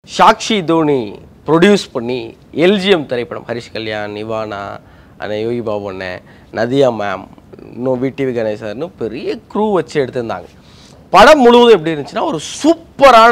Sakshi Dhoni produce பண்ணி LGM திரைப்படம் ஹரிஷ் கல்யாண் இவானா அண்ணன் யோகி பாபு அண்ணன் நதியா மேம் இன்னும் விடிவி கணேசர்னு பெரிய க்ரூ வச்சு எடுத்திருந்தாங்க படம் முழுவதும் எப்படி இருந்துச்சுன்னா ஒரு சூப்பரான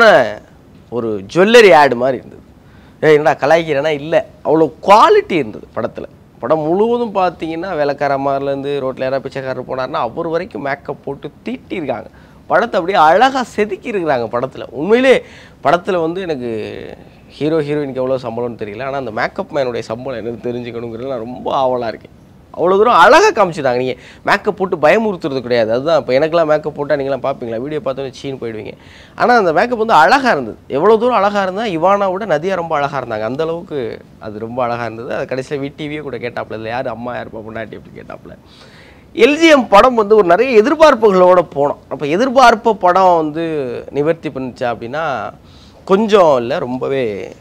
ஒரு ஜுவல்லரி ஆடு மாதிரி இருந்தது ஏய் என்னடா கலாய்க்கிறேன்னா இல்லை அவ்வளோ குவாலிட்டி இருந்தது படத்தில் படம் முழுவதும் பார்த்தீங்கன்னா வேலைக்காரமாரிலேருந்து ரோட்டில் யாராவது பிச்சைக்காரர் போனார்னா அவர் வரைக்கும் மேக்கப் போட்டு தீட்டியிருக்காங்க படத்தை அப்படியே அழகாக செதுக்கி இருக்கிறாங்க படத்தில் உண்மையிலே படத்தில் வந்து எனக்கு ஹீரோ ஹீரோயினுக்கு எவ்வளோ சம்பளம்னு தெரியல ஆனால் அந்த மேக்கப் மேனுடைய சம்பளம் என்னன்னு தெரிஞ்சுக்கணுங்கிறது நான் ரொம்ப ஆவலாக இருக்கேன் அவ்வளோ தூரம் அழகாக காமிச்சிட்டாங்க நீங்கள் மேக்கப் போட்டு பயமுறுத்துறது கிடையாது அதுதான் இப்போ எனக்கெல்லாம் மேக்கப் போட்டால் நீங்களாம் பார்ப்பீங்களா வீடியோ பார்த்தோன்னே சீன் போயிடுவீங்க ஆனால் அந்த மேக்கப் வந்து அழகாக இருந்தது எவ்வளோ தூரம் அழகாக இருந்தால் இவானா விட நதியா ரொம்ப அழகாக இருந்தாங்க அந்த அளவுக்கு அது ரொம்ப அழகாக இருந்தது அது கடைசியில் விடிவியே கூட கேட்டாப்புல இல்லை யார் அம்மா யார் பொண்டாட்டி அப்படி கேட்டாப்புல எல்ஜிஎம் படம் வந்து ஒரு நிறைய எதிர்பார்ப்புகளோட போனோம் அப்போ எதிர்பார்ப்பு படம் வந்து நிவர்த்தி பண்ணுச்சா அப்படின்னா கொஞ்சம் இல்லை ரொம்பவே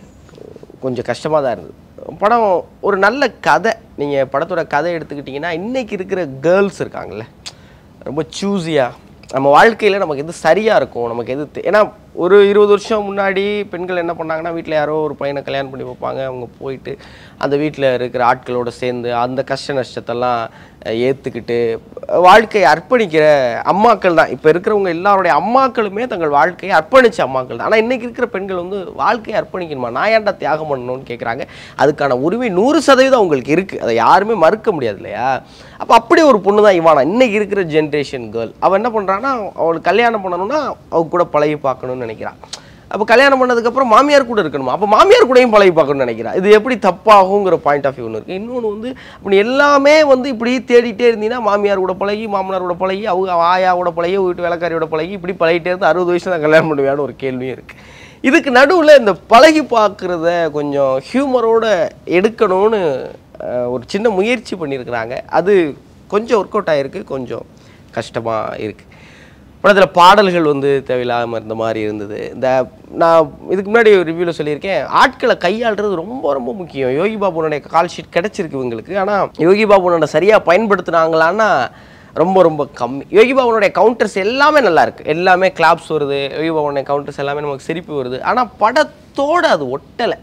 கொஞ்சம் கஷ்டமாக தான் இருந்தது படம் ஒரு நல்ல கதை நீங்கள் படத்தோட கதை எடுத்துக்கிட்டிங்கன்னா இன்றைக்கி இருக்கிற கேர்ள்ஸ் இருக்காங்கல்ல ரொம்ப சூஸியாக நம்ம வாழ்க்கையில் நமக்கு எது சரியாக இருக்கும் நமக்கு எது தே- ஏன்னா ஒரு இருபது வருஷம் முன்னாடி பெண்கள் என்ன பண்ணாங்கன்னா வீட்டில் யாரோ ஒரு பையனை கல்யாணம் பண்ணி வைப்பாங்க அவங்க போயிட்டு அந்த வீட்டில் இருக்கிற ஆட்களோட சேர்ந்து அந்த கஷ்ட நஷ்டத்தெல்லாம் அஹ், ஏற்றுக்கிட்டு வாழ்க்கையை அர்ப்பணிக்கிற அம்மாக்கள் தான் இப்போ இருக்கிறவங்க எல்லாருடைய அம்மாக்களுமே தங்கள் வாழ்க்கையை அர்ப்பணிச்ச அம்மாக்கள் தான் ஆனால் இன்றைக்கி இருக்கிற பெண்கள் வந்து வாழ்க்கையை அர்ப்பணிக்கணுமா நான் ஏன்டா தியாகம் பண்ணணும்னு கேட்குறாங்க அதுக்கான உரிமை நூறு சதவீதம் அவங்களுக்கு இருக்குது அதை யாருமே மறுக்க முடியாது இல்லையா அப்போ அப்படி ஒரு பொண்ணு தான் இவானா இன்னைக்கு இருக்கிற ஜென்ரேஷன் கேர்ள் அவள் என்ன பண்ணுறான்னா அவளுக்கு கல்யாணம் பண்ணணும்னா அவ கூட பழகி பார்க்கணும்னு நினைக்கிறான் அப்போ கல்யாணம் பண்ணதுக்கப்புறம் மாமியார் கூட இருக்கணுமா அப்போ மாமியார் கூடயும் பழகி பார்க்கணும்னு நினைக்கிறா இது எப்படி தப்பாகுங்கிற பாயிண்ட் ஆஃப் வியூ ஒன்று இருக்குது இன்னொன்று வந்து அப்படி எல்லாமே வந்து இப்படி தேடிட்டே இருந்தீங்கன்னா மாமியார் கூட பழகி மாமனார் கூட பழகி அவங்க ஆயா கூட பழகி வீட்டு வேலைக்காரியோட பழகி இப்படி பழகிட்டே இருந்து அறுபது வயசுல தான் கல்யாணம் பண்ணுவேன்னு ஒரு கேள்வியும் இருக்குது இதுக்கு நடுவில் இந்த பழகி பார்க்குறத கொஞ்சம் ஹியூமரோட எடுக்கணும்னு அஹ், ஒரு சின்ன முயற்சி பண்ணியிருக்கிறாங்க அது கொஞ்சம் ஒர்க் அவுட் ஆகிருக்கு கொஞ்சம் கஷ்டமாக இருக்குது படத்தில் பாடல்கள் வந்து தேவையில்லாமல் இருந்த மாதிரி இருந்தது இந்த நான் இதுக்கு முன்னாடி ஒரு ரிவ்யூவில் சொல்லியிருக்கேன் ஆட்களை கையாளுறது ரொம்ப ரொம்ப முக்கியம் யோகி பாபுனுடைய கால் ஷீட் கிடச்சிருக்கு இவங்களுக்கு ஆனால் யோகி பாபுனோட சரியாக பயன்படுத்துனாங்களான்னா ரொம்ப ரொம்ப கம்மி யோகி பாபுனுடைய கவுண்டர்ஸ் எல்லாமே நல்லா இருக்கு எல்லாமே கிளாப்ஸ் வருது யோகி பாபுனுடைய கவுண்டர்ஸ் எல்லாமே நமக்கு சிரிப்பு வருது ஆனால் படத்தோடு அது ஒட்டலை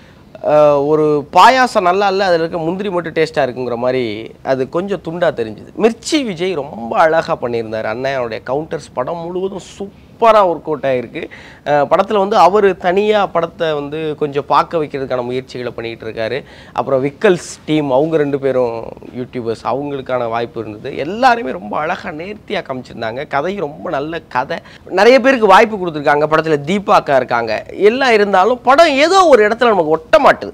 அஹ் ஒரு பாயாசம் நல்லா இல்லை அதில் இருக்க முந்திரி மட்டும் டேஸ்ட்டாக இருக்குங்கிற மாதிரி அது கொஞ்சம் துண்டாக தெரிஞ்சுது மிர்ச்சி விஜய் ரொம்ப அழகாக பண்ணியிருந்தார் அண்ணனுடைய கவுண்டர்ஸ் படம் முழுவதும் சூப்பராக ஒர்க் அவுட் ஆகிருக்கு படத்தில் வந்து அவர் தனியாக படத்தை வந்து கொஞ்சம் பார்க்க வைக்கிறதுக்கான முயற்சிகளை பண்ணிகிட்டு இருக்காரு அப்புறம் விக்கல்ஸ் டீம் அவங்க ரெண்டு பேரும் யூடியூபர்ஸ் அவங்களுக்கான வாய்ப்பு இருந்தது எல்லாருமே ரொம்ப அழகாக நேர்த்தியாக காமிச்சிருந்தாங்க கதையும் ரொம்ப நல்ல கதை நிறைய பேருக்கு வாய்ப்பு கொடுத்துருக்காங்க படத்தில் தீபா அக்கா இருக்காங்க எல்லாம் இருந்தாலும் படம் ஏதோ ஒரு இடத்துல நமக்கு ஒட்ட மாட்டுது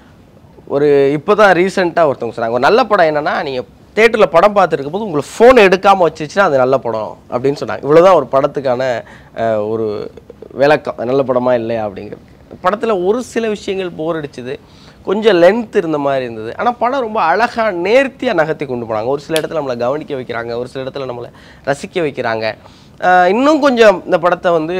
ஒரு இப்போ தான் ரீசெண்டாக ஒருத்தவங்க சொன்னாங்க ஒரு நல்ல படம் என்னன்னா நீங்கள் தேட்டரில் படம் பார்த்துருக்கும் போது உங்களுக்கு ஃபோன் எடுக்காமல் வச்சுச்சுன்னா அது நல்ல படம் அப்படின்னு சொன்னாங்க இவ்வளோதான் ஒரு படத்துக்கான அஹ், ஒரு விளக்கம் அது நல்ல படமா இல்லையா அப்படிங்கிறது படத்தில் ஒரு சில விஷயங்கள் போர் அடிச்சுது கொஞ்சம் லென்த் இருந்த மாதிரி இருந்தது ஆனால் படம் ரொம்ப அழகாக நேர்த்தியாக நகர்த்தி கொண்டு போனாங்க ஒரு சில இடத்துல நம்மளை கவனிக்க வைக்கிறாங்க ஒரு சில இடத்துல நம்மளை ரசிக்க வைக்கிறாங்க அஹ், இன்னும் கொஞ்சம் இந்த படத்தை வந்து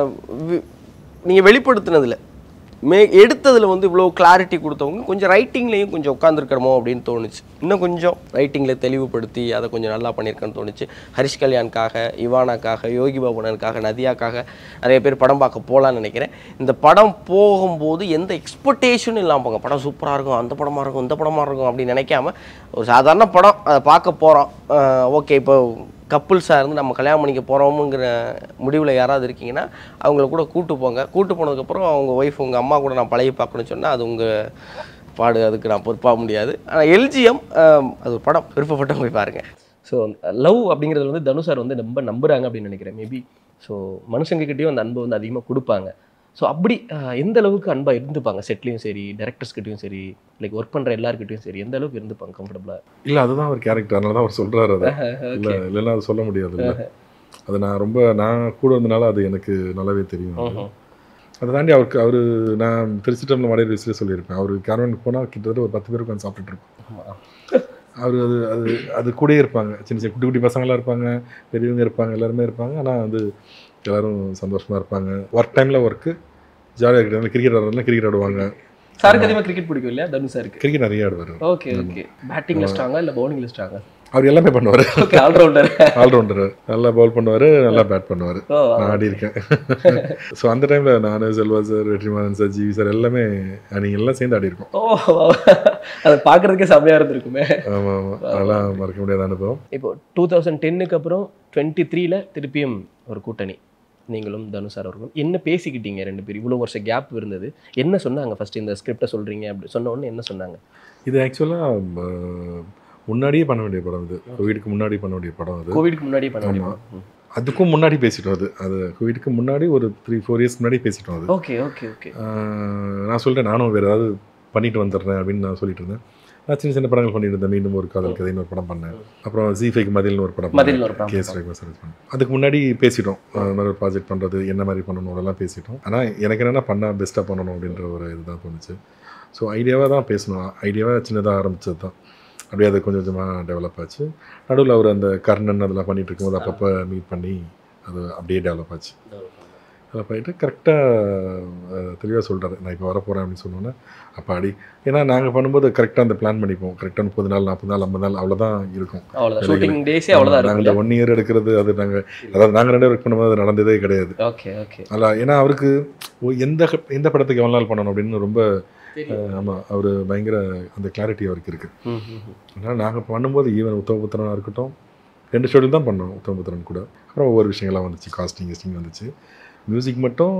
நீங்கள் வெளிப்படுத்தினதில்ல மே எடுத்ததில் வந்து இவ்வளோ கிளாரிட்டி கொடுத்தவங்க கொஞ்சம் ரைட்டிங்லேயும் கொஞ்சம் உட்காந்துருக்கிறமோ அப்படின்னு தோணுச்சு இன்னும் கொஞ்சம் ரைட்டிங்கில் தெளிவுபடுத்தி அதை கொஞ்சம் நல்லா பண்ணியிருக்கேன்னு தோணுச்சு ஹரிஷ் கல்யாணுக்காக இவானாக்காக யோகி பாபுனனுக்காக நதியாக்காக நிறைய பேர் படம் பார்க்க போகலான்னு நினைக்கிறேன் இந்த படம் போகும்போது எந்த எக்ஸ்பெக்டேஷனும் இல்லாமல் போங்க படம் சூப்பராக இருக்கும் அந்த படமாக இருக்கும் இந்த படமாக இருக்கும் அப்படின்னு நினைக்காம ஒரு சாதாரண படம் அதை பார்க்க போகிறோம் ஓகே இப்போ கப்புள்ஸாக இருந்து நம்ம கல்யாணம் பண்ணிக்க போகிறோமுங்கிற முடிவில் யாராவது இருக்கீங்கன்னா அவங்கள கூட கூட்டு போங்க கூட்டு போனதுக்கப்புறம் அவங்க ஒய்ஃப் உங்கள் அம்மா கூட நான் பழகி பார்க்கணும்னு சொன்னால் அது உங்கள் பாடு அதுக்கு நான் பொறுப்பாக முடியாது ஆனால் எல்ஜிஎம் அது ஒரு படம் விருப்பப்பட்டு போய் பாருங்கள் ஸோ லவ் அப்படிங்கிறது வந்து தனு சார் வந்து ரொம்ப நம்புறாங்க அப்படின்னு நினைக்கிறேன் மேபி ஸோ மனுஷங்கக்கிட்டேயும் அந்த அன்பை வந்து அதிகமாக கொடுப்பாங்க ஸோ அப்படி அஹ், எந்த அளவுக்கு அன்பாக இருந்துப்பாங்க செட்லேயும் சரி டேரக்டர்ஸ்கிட்டையும் சரி லைக் ஒர்க் பண்ணுற எல்லாருக்கிட்டையும் சரி எந்த அளவுக்கு இருந்துப்பாங்க கம்ஃபர்டபுளாக இல்ல அதுதான் ஒரு கேரக்டர் அதனால தான் அவர் சொல்றாரு அதை இல்ல இல்லைன்னா அது சொல்ல முடியாது இல்ல அது நான் ரொம்ப நான் கூட இருந்தனால அது எனக்கு நல்லாவே தெரியும் அதை தாண்டி அவருக்கு அவர் நான் திருச்சிட்டம்ல மடையில் விசிலே சொல்லியிருப்பேன் அவர் கேரவனுக்கு போனால் கிட்டத்தட்ட ஒரு பத்து பேர் உட்காந்து சாப்பிட்டுட்டு இருப்போம் அவர் அது அது அது கூடயே இருப்பாங்க சின்ன சின்ன குட்டி குட்டி பசங்களாம் இருப்பாங்க பெரியவங்க இருப்பாங்க எல்லாருமே இருப்பாங்க ஆனால் வந்து எல்லாரும் சந்தோஷமா இருப்பாங்க ஒர்க் டைமில் ஒர்க்கு ஜாலியாக இருக்கிறாங்க கிரிக்கெட் ஆடுறதுனா கிரிக்கெட் ஆடுவாங்க சாருக்கு அதிகமாக கிரிக்கெட் பிடிக்கும் இல்லையா தனு சாருக்கு கிரிக்கெட் நிறைய ஆடுவார் ஓகே ஓகே பேட்டிங்ல ஸ்ட்ராங்கா இல்லை பவுலிங்ல ஸ்ட்ராங்கா அவர் எல்லாமே பண்ணுவார் ஓகே ஆல்ரவுண்டர் ஆல்ரவுண்டர் நல்லா பவுல் பண்ணுவார் நல்லா பேட் பண்ணுவார் ஓ நான் ஆடி இருக்கேன் ஸோ அந்த டைமில் நான் Selva sir Vetrimaaran sir GV sir எல்லாமே நீங்கள் எல்லாம் சேர்ந்து ஆடி இருக்கோம் ஓ அதை பார்க்கறதுக்கே செம்மையா இருந்திருக்குமே ஆமாம் ஆமாம் அதெல்லாம் மறக்க முடியாத அனுபவம் இப்போ டூ தௌசண்ட் டென்னுக்கு அப்புறம் டுவெண்ட்டி த்ரீல திருப்பியும் ஒரு கூட்டணி நீங்களும் தனுஷ் சார் அவர்களும் என்ன பேசிக்கிட்டீங்க ரெண்டு பேரும் இவ்வளோ வருஷம் கேப் இருந்தது என்ன சொன்னாங்க ஃபர்ஸ்ட் இந்த ஸ்கிரிப்டை சொல்றீங்க அப்படி சொன்ன உடனே என்ன சொன்னாங்க இது ஆக்சுவலாக முன்னாடியே பண்ண வேண்டிய படம் இது கோவிடுக்கு முன்னாடி பண்ண வேண்டிய படம் அது கோவிட்க்கு முன்னாடி பண்ண ஆமா. அதுக்கும் முன்னாடி பேசிட்டோம் அது அது கோவிடுக்கு முன்னாடி ஒரு த்ரீ ஃபோர் இயர்ஸ் முன்னாடி பேசிட்டோம் அது ஓகே ஓகே ஓகே ஆஹ் நான் சொல்லிட்டேன் நானும் வேறு ஏதாவது பண்ணிட்டு வந்துடுறேன் அப்படின்னு நான் சொல்லிட்டு இருந்தேன் நான் சின்ன சின்ன படங்கள் பண்ணிட்டு இருந்தேன் மீண்டும் ஒரு காதல் கதைன்னு ஒரு படம் பண்ணேன் அப்புறம் ஜி ஃபைக்கு மதில்னு ஒரு படம் மதில்னு ஒரு படம் கேஸ் சர்வீஸ் பண்ணேன் அதுக்கு முன்னாடி பேசிட்டோம் அந்த மாதிரி ஒரு ப்ராஜெக்ட் பண்ணுறது என்ன மாதிரி பண்ணணும் அதெல்லாம் பேசிட்டோம் ஆனால் எனக்கு என்னென்னா பண்ணால் பெஸ்ட்டாக பண்ணணும் அப்படின்ற ஒரு இதுதான் தோணுச்சு ஸோ ஐடியாவாக தான் பேசணும் ஐடியாவாக சின்னதாக ஆரம்பிச்சது தான் அப்படியே அது கொஞ்சம் கொஞ்சமாக டெவலப் ஆச்சு நடுவில் அவர் அந்த கர்ணன் அதெல்லாம் பண்ணிட்டு இருக்கும்போது அப்பப்போ மீட் பண்ணி அது அப்படியே டெவலப் ஆச்சு டெவலப் ஆகிட்டு கரெக்டாக தெளிவாக சொல்கிறாரு நான் இப்போ வரப்போகிறேன் அப்படின்னு சொன்னோன்னே அப்போ அடி ஏன்னா நாங்கள் பண்ணும்போது கரெக்டாக அந்த பிளான் பண்ணிப்போம் கரெக்டாக முப்பது நாள் நாற்பது நாள் ஐம்பது நாள் அவ்வளோதான் இருக்கும் அவ்வளோதான் ஷூட்டிங் டேஸே அவ்வளோதான் நாங்கள் இருக்கும் இந்த ஒன் இயர் எடுக்கிறது அது நாங்கள் அதாவது நாங்கள் ரெண்டு ஒர்க் பண்ணும்போது அது நடந்ததே கிடையாது ஓகே ஓகே அல்ல ஏன்னா அவருக்கு ஓ, எந்த க- எந்த படத்துக்கு எவ்வளோ நாள் பண்ணணும் அப்படின்னு ரொம்ப ஆமாம் அவர் பயங்கர அந்த கிளாரிட்டி அவருக்கு இருக்குது ம் ம், ம். அதனால் நாங்கள் பண்ணும்போது ஈவன் உத்தமபுத்திரனாக இருக்கட்டும் ரெண்டு ஷெடியூல் தான் பண்ணோம் உத்தமபுத்திரன் கூட அப்புறம் ஒவ்வொரு விஷயங்கள்லாம் வந்துச்சு காஸ்டிங் கிஸ்டிங் வந்துச்சு மியூசிக் மட்டும்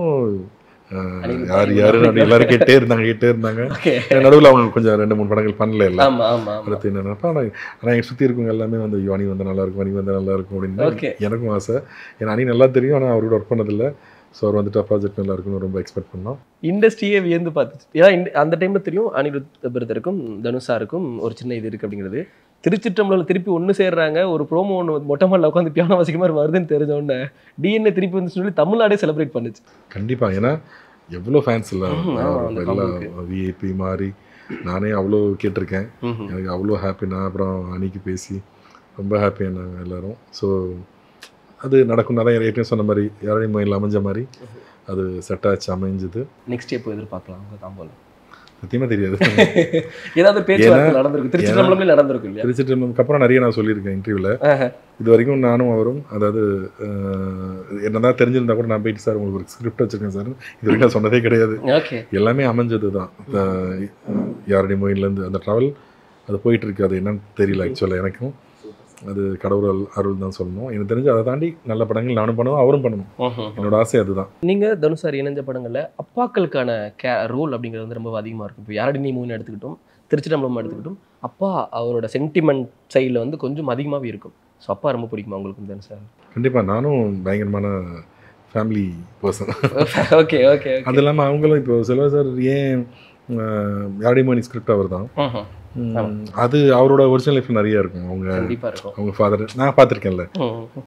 அஹ், அனிருத் யார் பாரதி. யார் அப்படி எல்லாரும் கேட்டே இருந்தாங்க கேட்டே இருந்தாங்க ஓகே நடுவில் அவங்க கொஞ்சம் ரெண்டு மூணு படங்கள் பண்ணல இல்லை ஆமா ஆமா ஆமா அடுத்து என்னென்னப்பா ஆனால் ஆனால் எங்கள் சுற்றி இருக்கவங்க எல்லாமே வந்து ஐயோ அணி வந்தால் நல்லா இருக்கும் அணி வந்தால் நல்லா இருக்கும் அப்படின்னு ஓகே எனக்கும் ஆசை ஏன்னா அணி நல்லா தெரியும் ஆனால் அவரோட ஒர்க் பண்ணதில்லை ஸோ அவர் வந்துட்டு ப்ராஜெக்ட் நல்லா இருக்கும்னு ரொம்ப எக்ஸ்பெக்ட் பண்ணோம் இண்டஸ்ட்ரியே வியந்து பார்த்துச்சு ஏன்னா இந்த- அந்த டைம்ல தெரியும் அனிருத் பிரதருக்கும் தனுஷாருக்கும் ஒரு சின்ன இது இருக்கு அப்படிங்கிறது திருச்சிற்றம்பலம் திருப்பி ஒன்று சேர்றாங்க ஒரு ப்ரோமோ ஒன்று மொட்டை மாடல உட்காந்து பியானோ வாசிக்க மாதிரி வருதுன்னு தெரிஞ்ச உடனே டிஎன்ஏ திருப்பி வந்து சொல்லி தமிழ்நாடே செலிப்ரேட் பண்ணுச்சு கண்டிப்பாக ஏன்னா எவ்வளோ ஃபேன்ஸ் இல்லை ம், ஆமா, அந்த எல்லாம் combo விஐபி மாதிரி நானே அவ்வளோ கேட்டிருக்கேன் ம்ஹும். எனக்கு அவ்வளோ ஹாப்பி நான் அப்புறம் அன்னைக்கு பேசி ரொம்ப ஹாப்பியாக நாங்கள் எல்லாரும் ஸோ அது நடக்கும் தான் ஏற்கனவே சொன்ன மாதிரி யாரையும் மயில் அமைஞ்ச மாதிரி அது செட் ஆச்சு அமைஞ்சது நெக்ஸ்ட் எப்போ எதிர்பார்க்கலாம் உங்க தாம்போல சத்தியமாக தெரியாது ஏதாவது பேச்சுவார்த்தை நடந்திருக்கு திருச்சிற்றம்பலம்ல நடந்திருக்கும் இல்லையா திருச்சிட்டு அப்புறம் நிறைய நான் சொல்லியிருக்கேன் இன்டர்வியூவில் ஆஹா. இது வரைக்கும் நானும் அவரும் அதாவது அஹ், என்னதான் தெரிஞ்சிருந்தா கூட நான் போயிட்டு சார் உங்களுக்கு ஒரு ஸ்கிரிப்ட் வச்சிருக்கேன் சார் இது வரைக்கும் நான் சொன்னதே கிடையாது ஓகே எல்லாமே அமைஞ்சது தான் யாருடைய மொயிலேருந்து அந்த ட்ராவல் அது போயிட்டு இருக்கு அது என்னன்னு தெரியல ஆக்சுவலாக எனக்கும் அது கடவுள் அருள் அருள் தான் சொல்லணும் எனக்கு தெரிஞ்சு அதை தாண்டி நல்ல படங்கள் நானும் பண்ணுவேன் அவரும் பண்ணணும் ம்ஹும். என்னோட ஆசை அதுதான் நீங்க தனுஷார் இணைஞ்ச படங்கள்ல அப்பாக்களுக்கான கே ரோல் அப்படிங்கிறது வந்து ரொம்ப அதிகமா இருக்கும் இப்போ யாரடி நீ மூவின்னு எடுத்துக்கிட்டோம் திருச்சிட்டம்பலம் எடுத்துக்கிட்டோம் அப்பா அவரோட சென்டிமெண்ட் சைடில் வந்து கொஞ்சம் அதிகமாகவே இருக்கும் ஸோ அப்பா ரொம்ப பிடிக்குமா உங்களுக்கு தனுஷார் கண்டிப்பாக நானும் பயங்கரமான ஃபேமிலி பர்சன் ஓகே ஓகே அது இல்லாமல் அவங்களும் இப்போ செல்வா சார் ஏன் யாருடைய மணி ஸ்கிரிப்ட் அவர் தான் அது அவரோட ஒரிஜினல் லைஃப் நிறைய இருக்கும் அவங்க கண்டிப்பா இருக்கும் அவங்க ஃபாதர் நான் பார்த்துருக்கேன்ல ம்.